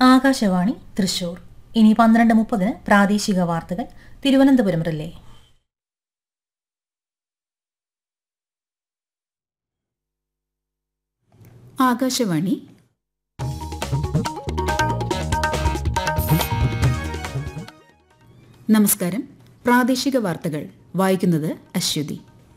ആകാശവാണി തൃശൂർ ഇനി പന്ത്രണ്ട് മുപ്പതിന് പ്രാദേശിക വാർത്തകൾ തിരുവനന്തപുരം റിലേ ആകാശവാണി നമസ്കാരം പ്രാദേശിക വാർത്തകൾ വായിക്കുന്നത് അശ്വതി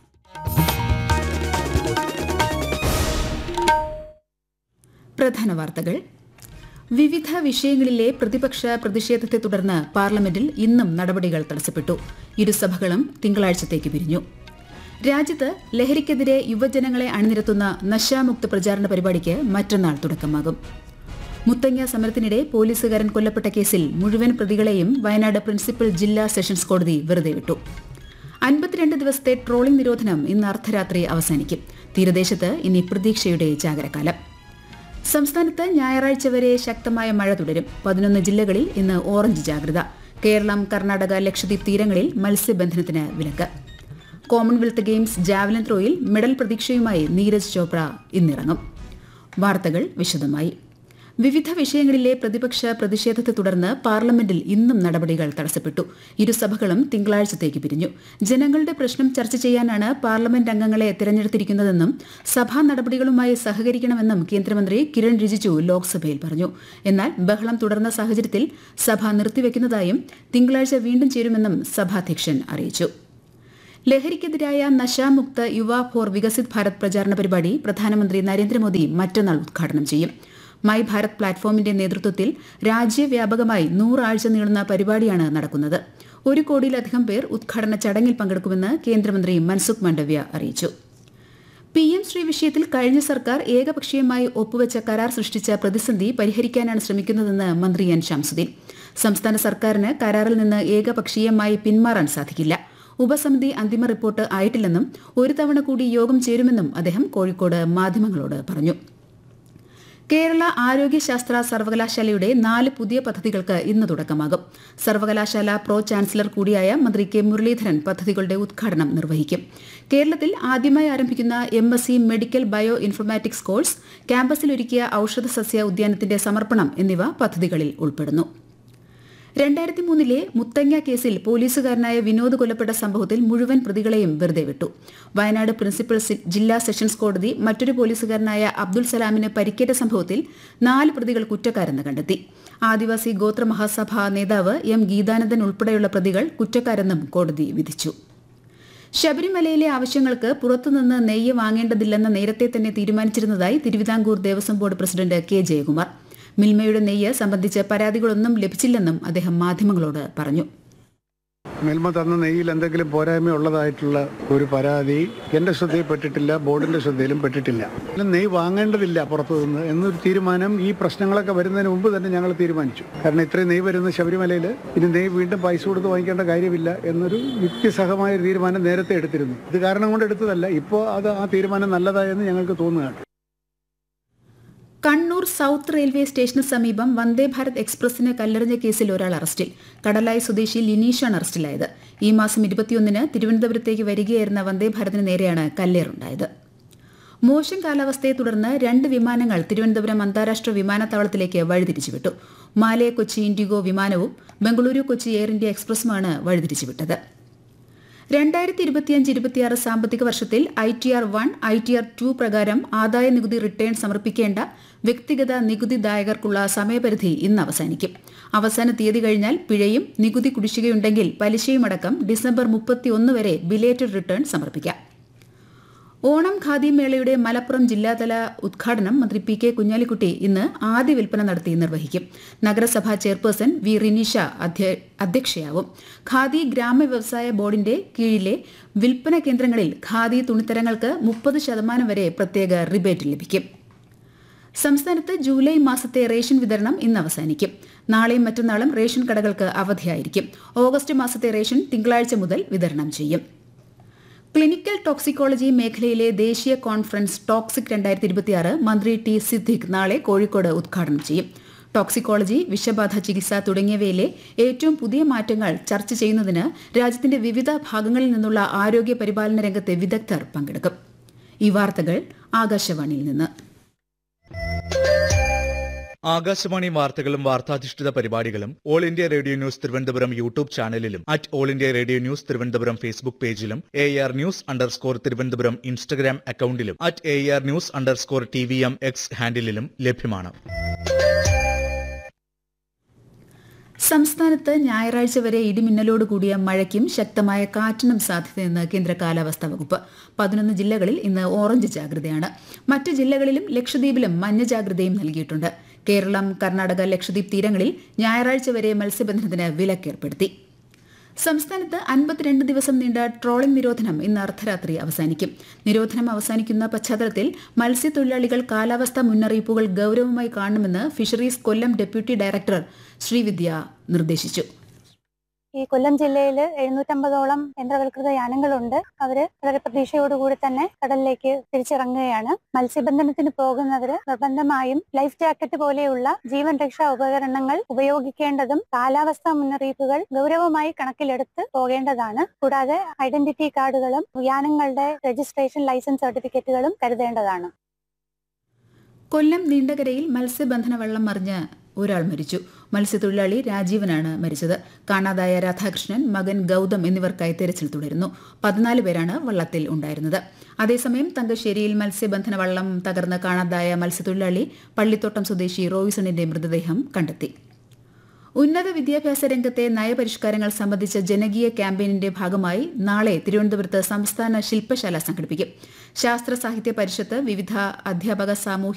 പ്രധാന വാർത്തകൾ വിവിധ വിഷയങ്ങളിലെ പ്രതിപക്ഷ പ്രതിഷേധത്തെ തുടർന്ന് പാർലമെന്റിൽ ഇന്നും നടപടികൾ തടസ്സപ്പെട്ടു ഇരുസഭകളും തിങ്കളാഴ്ചത്തേക്ക് പിരിഞ്ഞു രാജ്യത്ത് ലഹരിക്കെതിരെ യുവജനങ്ങളെ അണിനിരത്തുന്ന നശാമുക്ത പ്രചാരണ പരിപാടിക്ക് മറ്റന്നാൾ തുടക്കമാകും മുത്തങ്ങ സമരത്തിനിടെ പോലീസുകാരൻ കൊല്ലപ്പെട്ട കേസിൽ മുഴുവൻ പ്രതികളെയും വയനാട് പ്രിൻസിപ്പൽ ജില്ലാ സെഷൻസ് കോടതി വെറുതെ വിട്ടു അൻപത്തിരണ്ട് ദിവസത്തെ ട്രോളിംഗ് നിരോധനം ഇന്ന് അർദ്ധരാത്രി അവസാനിക്കും തീരദേശത്ത് ഇനി പ്രതീക്ഷയുടെ ജാഗ്രകാലം സംസ്ഥാനത്ത് ഞായറാഴ്ച വരെ ശക്തമായ മഴ തുടരും പതിനൊന്ന് ജില്ലകളിൽ ഇന്ന് ഓറഞ്ച് ജാഗ്രത കേരളം കർണാടക ലക്ഷദ്വീപ് തീരങ്ങളിൽ മത്സ്യബന്ധനത്തിന് വിലക്ക് കോമൺവെൽത്ത് ഗെയിംസ് ജാവലിൻ ത്രോയിൽ മെഡൽ പ്രതീക്ഷയുമായി നീരജ് ചോപ്ര ഇന്നിറങ്ങും വാർത്തകൾ വിശദമായി വിവിധ വിഷയങ്ങളിലെ പ്രതിപക്ഷ പ്രതിഷേധത്തെ തുടർന്ന് പാർലമെന്റിൽ ഇന്നും നടപടികൾ തടസ്സപ്പെട്ടു ഇരുസഭകളും തിങ്കളാഴ്ചത്തേക്ക് പിരിഞ്ഞു ജനങ്ങളുടെ പ്രശ്നം ചർച്ച ചെയ്യാനാണ് പാർലമെന്റ് അംഗങ്ങളെ തെരഞ്ഞെടുത്തിരിക്കുന്നതെന്നും സഭാ നടപടികളുമായി സഹകരിക്കണമെന്നും കേന്ദ്രമന്ത്രി കിരൺ റിജിജു ലോക്സഭയിൽ പറഞ്ഞു എന്നാൽ ബഹളം തുടർന്ന സാഹചര്യത്തിൽ സഭ നിർത്തിവെക്കുന്നതായും തിങ്കളാഴ്ച വീണ്ടും ചേരുമെന്നും സഭാധ്യക്ഷൻ അറിയിച്ചു ലഹരിക്കെതിരായ നശാമുക്ത യുവ ഫോർ വികസിത് ഭാരത് പ്രചാരണ പരിപാടി പ്രധാനമന്ത്രി നരേന്ദ്രമോദി മറ്റന്നാൾ ഉദ്ഘാടനം ചെയ്യും മൈ ഭാരത് പ്ലാറ്റ്ഫോമിന്റെ നേതൃത്വത്തിൽ രാജ്യവ്യാപകമായി നൂറാഴ്ച നീളുന്ന പരിപാടിയാണ് നടക്കുന്നത് ഒരു കോടിയിലധികം പേർ ഉദ്ഘാടന ചടങ്ങിൽ പങ്കെടുക്കുമെന്ന് കേന്ദ്രമന്ത്രി മൻസുഖ് മാണ്ഡവ്യ അറിയിച്ചു പി എം ശ്രീ വിഷയത്തിൽ കഴിഞ്ഞ സർക്കാർ ഏകപക്ഷീയമായി ഒപ്പുവെച്ച കരാർ സൃഷ്ടിച്ച പ്രതിസന്ധി പരിഹരിക്കാനാണ് ശ്രമിക്കുന്നതെന്ന് മന്ത്രി എൻ ശംസുദ്ദീൻ സംസ്ഥാന സർക്കാരിന് കരാറിൽ നിന്ന് ഏകപക്ഷീയമായി പിന്മാറാൻ സാധിക്കില്ല ഉപസമിതി അന്തിമ റിപ്പോർട്ട് ആയിട്ടില്ലെന്നും ഒരു തവണ കൂടി യോഗം ചേരുമെന്നും അദ്ദേഹം കോഴിക്കോട് മാധ്യമങ്ങളോട് പറഞ്ഞു കേരള ആരോഗ്യശാസ്ത്ര സർവകലാശാലയുടെ നാല് പുതിയ പദ്ധതികൾക്ക് ഇന്ന് തുടക്കമാകും സർവകലാശാല പ്രോ ചാൻസലർ കൂടിയായ മന്ത്രി കെ മുരളീധരൻ പദ്ധതികളുടെ ഉദ്ഘാടനം നിർവഹിക്കും കേരളത്തിൽ ആദ്യമായി ആരംഭിക്കുന്ന M S C medical bio informatics course ക്യാമ്പസിലൊരുക്കിയ ഔഷധ സസ്യ ഉദ്യാനത്തിന്റെ സമർപ്പണം എന്നിവ പദ്ധതികളിൽ ഉൾപ്പെടുന്നു രണ്ടായിരത്തി മൂന്നിലെ മുത്തങ്ങ കേസിൽ പോലീസുകാരനായ വിനോദ് കൊല്ലപ്പെട്ട സംഭവത്തിൽ മുഴുവൻ പ്രതികളെയും വെറുതെ വിട്ടു വയനാട് പ്രിൻസിപ്പൽ ജില്ലാ സെഷൻസ് കോടതി മറ്റൊരു പോലീസുകാരനായ അബ്ദുൽ സലാമിന് പരിക്കേറ്റ സംഭവത്തിൽ നാല് പ്രതികൾ കുറ്റക്കാരെന്ന് കണ്ടെത്തി ആദിവാസി ഗോത്ര മഹാസഭ നേതാവ് എം ഗീതാനന്ദൻ ഉൾപ്പെടെയുള്ള പ്രതികൾ കുറ്റക്കാരെന്നും കോടതി വിധിച്ചു ശബരിമലയിലെ ആവശ്യങ്ങൾക്ക് പുറത്തുനിന്ന് നെയ്യ് വാങ്ങേണ്ടതില്ലെന്ന് നേരത്തെ തന്നെ തീരുമാനിച്ചിരുന്നതായി Thiruvithamkoor Devaswom board president K Jayakumar മിൽമയുടെ നെയ്യ് സംബന്ധിച്ച് പരാതികളൊന്നും ലഭിച്ചില്ലെന്നും അദ്ദേഹം മാധ്യമങ്ങളോട് പറഞ്ഞു മിൽമ തന്ന നെയ്യിൽ എന്തെങ്കിലും പോരായ്മ ഉള്ളതായിട്ടുള്ള ഒരു പരാതി എന്റെ ശ്രദ്ധയിൽപ്പെട്ടിട്ടില്ല ബോർഡിന്റെ ശ്രദ്ധയിലും പെട്ടിട്ടില്ല പിന്നെ നെയ്യ് വാങ്ങേണ്ടതില്ല പുറത്തു നിന്ന് എന്നൊരു തീരുമാനം ഈ പ്രശ്നങ്ങളൊക്കെ വരുന്നതിന് മുമ്പ് തന്നെ ഞങ്ങൾ തീരുമാനിച്ചു കാരണം ഇത്രയും നെയ്യ് വരുന്ന ശബരിമലയിൽ ഇനി നെയ്യ് വീണ്ടും പൈസ കൊടുത്ത് വാങ്ങിക്കേണ്ട കാര്യമില്ല എന്നൊരു യുക്തിസഹമായ ഒരു തീരുമാനം നേരത്തെ എടുത്തിരുന്നു ഇത് കാരണം കൊണ്ട് എടുത്തതല്ല ഇപ്പോൾ അത് ആ തീരുമാനം നല്ലതായെന്ന് ഞങ്ങൾക്ക് തോന്നുകയാണ് കണ്ണൂർ സൌത്ത് റെയിൽവേ സ്റ്റേഷന് സമീപം വന്ദേ ഭാരത് എക്സ്പ്രസിന് കല്ലെറിഞ്ഞ കേസിൽ ഒരാൾ അറസ്റ്റിൽ കടലായി സ്വദേശി ലിനീഷാണ് അറസ്റ്റിലായത് ഈ മാസം ഇരുപത്തിയൊന്നിന് തിരുവനന്തപുരത്തേക്ക് വരികയായിരുന്ന വന്ദേ ഭാരതിന് നേരെയാണ് കല്ലേറുണ്ടായത് മോശം കാലാവസ്ഥയെ തുടർന്ന് രണ്ട് വിമാനങ്ങൾ തിരുവനന്തപുരം അന്താരാഷ്ട്ര വിമാനത്താവളത്തിലേക്ക് വഴിതിരിച്ചുവിട്ടു മാലേ കൊച്ചി ഇൻഡിഗോ വിമാനവും ബംഗളൂരു കൊച്ചി എയർ ഇന്ത്യ എക്സ്പ്രസുമാണ് വഴിതിരിച്ചുവിട്ടത് രണ്ടായിരത്തി ഇരുപത്തിയഞ്ച് ഇരുപത്തിയാറ് സാമ്പത്തിക വർഷത്തിൽ I T R one I T R two പ്രകാരം ആദായ നികുതി റിട്ടേൺ സമർപ്പിക്കേണ്ട വ്യക്തിഗത നികുതിദായകർക്കുള്ള സമയപരിധി ഇന്ന് അവസാനിക്കും അവസാന തീയതി കഴിഞ്ഞാൽ പിഴയും നികുതി കുടിശ്ശികയുണ്ടെങ്കിൽ പലിശയുമടക്കം ഡിസംബർ മുപ്പത്തിയൊന്ന് വരെ ബിലേറ്റഡ് റിട്ടേൺ സമർപ്പിക്കാം ഓണം ഖാദി മേളയുടെ മലപ്പുറം ജില്ലാതല ഉദ്ഘാടനം മന്ത്രി പി കെ കുഞ്ഞാലിക്കുട്ടി ഇന്ന് ആദ്യ വിൽപ്പന നടത്തി നിർവഹിക്കും നഗരസഭാ ചെയർപേഴ്സൺ വി റിനിഷ അധ്യക്ഷയാവും ഖാദി ഗ്രാമ വ്യവസായ ബോർഡിന്റെ കീഴിലെ വിൽപ്പന കേന്ദ്രങ്ങളിൽ ഖാദി തുണിത്തരങ്ങൾക്ക് മുപ്പത് ശതമാനം വരെ പ്രത്യേക റിബേറ്റ് ലഭിക്കും സംസ്ഥാനത്ത് ജൂലൈ മാസത്തെ റേഷൻ വിതരണം ഇന്ന് അവസാനിക്കും നാളെയും മറ്റന്നാളും റേഷൻ കടകൾക്ക് അവധിയായിരിക്കും ഓഗസ്റ്റ് മാസത്തെ റേഷൻ തിങ്കളാഴ്ച മുതൽ വിതരണം ചെയ്യും ക്ലിനിക്കൽ ടോക്സിക്കോളജി മേഖലയിലെ ദേശീയ കോൺഫറൻസ് ടോക്സിക് രണ്ടായിരത്തി ഇരുപത്തിയാറ് മന്ത്രി ടി സിദ്ദിഖ് നാളെ കോഴിക്കോട് ഉദ്ഘാടനം ചെയ്യും ടോക്സിക്കോളജി വിഷബാധ ചികിത്സ തുടങ്ങിയവയിലെ ഏറ്റവും പുതിയ മാറ്റങ്ങൾ ചർച്ച ചെയ്യുന്നതിന് രാജ്യത്തിന്റെ വിവിധ ഭാഗങ്ങളിൽ നിന്നുള്ള ആരോഗ്യ പരിപാലന രംഗത്തെ വിദഗ്ധർ പങ്കെടുക്കും ഈ വാർത്തകൾ ആകാശവാണിയിൽ നിന്ന് ആകാശവാണി വാർത്തകളും വാർത്താധിഷ്ഠിത പരിപാടികളും all India radio news Thiruvananthapuram YouTube ചാനലിലും at all India radio news Thiruvananthapuram Facebook പേജിലും A R news underscore Thiruvananthapuram Instagram അക്കൌണ്ടിലും at A R news underscore T V M X ഹാൻഡിലും ലഭ്യമാണ് സംസ്ഥാനത്ത് ഞായറാഴ്ച വരെ ഇടിമിന്നലോട് കൂടിയ മഴയ്ക്കും ശക്തമായ കാറ്റിനും സാധ്യതയെന്ന് കേന്ദ്ര കാലാവസ്ഥാ വകുപ്പ് പതിനൊന്ന് ജില്ലകളിൽ ഇന്ന് ഓറഞ്ച് ജാഗ്രതയാണ് മറ്റ് ജില്ലകളിലും ലക്ഷദ്വീപിലും മഞ്ഞ ജാഗ്രതയും നൽകിയിട്ടുണ്ട് കേരളം കർണാടക ലക്ഷദ്വീപ് തീരങ്ങളിൽ ഞായറാഴ്ച വരെ മത്സ്യബന്ധനത്തിന് വിലക്കേർപ്പെടുത്തി സംസ്ഥാനത്ത് അൻപത്തിരണ്ട് ദിവസം നീണ്ട ട്രോളിംഗ് നിരോധനം ഇന്ന് അർദ്ധരാത്രി അവസാനിക്കും നിരോധനം അവസാനിക്കുന്ന പശ്ചാത്തലത്തിൽ മത്സ്യത്തൊഴിലാളികൾ കാലാവസ്ഥാ മുന്നറിയിപ്പുകൾ ഗൌരവമായി കാണണമെന്ന് fisheries Kollam deputy director Srividya നിർദ്ദേശിച്ചു ഈ കൊല്ലം ജില്ലയിൽ എഴുന്നൂറ്റമ്പതോളം യന്ത്രവൽകൃത യാനങ്ങളുണ്ട് അവര് വളരെ പ്രതീക്ഷയോടുകൂടി തന്നെ കടലിലേക്ക് തിരിച്ചിറങ്ങുകയാണ് മത്സ്യബന്ധനത്തിന് പോകുന്നവര് നിർബന്ധമായും ലൈഫ് ജാക്കറ്റ് പോലെയുള്ള ജീവൻ രക്ഷാ ഉപകരണങ്ങൾ ഉപയോഗിക്കേണ്ടതും കാലാവസ്ഥാ മുന്നറിയിപ്പുകൾ ഗൗരവമായി കണക്കിലെടുത്ത് പോകേണ്ടതാണ് കൂടാതെ ഐഡന്റിറ്റി കാർഡുകളും യാനങ്ങളുടെ രജിസ്ട്രേഷൻ ലൈസൻസ് സർട്ടിഫിക്കറ്റുകളും കരുതേണ്ടതാണ് കൊല്ലം നീണ്ടകരയിൽ മത്സ്യബന്ധന വള്ളം മറിഞ്ഞ് ഒരാൾ മരിച്ചു മത്സ്യത്തൊഴിലാളി രാജീവനാണ് മരിച്ചത് കാണാതായ രാധാകൃഷ്ണൻ മകൻ ഗൗതം എന്നിവർക്കായി തെരച്ചിൽ തുടരുന്നു പതിനാല് പേരാണ് വള്ളത്തിൽ ഉണ്ടായിരുന്നത് അതേസമയം തങ്കശ്ശേരിയിൽ മത്സ്യബന്ധന വള്ളം തകർന്ന് കാണാതായ മത്സ്യത്തൊഴിലാളി പള്ളിത്തോട്ടം സ്വദേശി റോയിസണിന്റെ മൃതദേഹം കണ്ടെത്തി ഉന്നത വിദ്യാഭ്യാസ രംഗത്തെ നയപരിഷ്കാരങ്ങൾ സംബന്ധിച്ച ജനകീയ ക്യാമ്പയിനിന്റെ ഭാഗമായി നാളെ തിരുവനന്തപുരത്ത് സംസ്ഥാന ശില്പശാല സംഘടിപ്പിക്കും ശാസ്ത്ര സാഹിത്യ പരിഷത്ത് വിവിധ അധ്യാപക സാമൂഹ്യ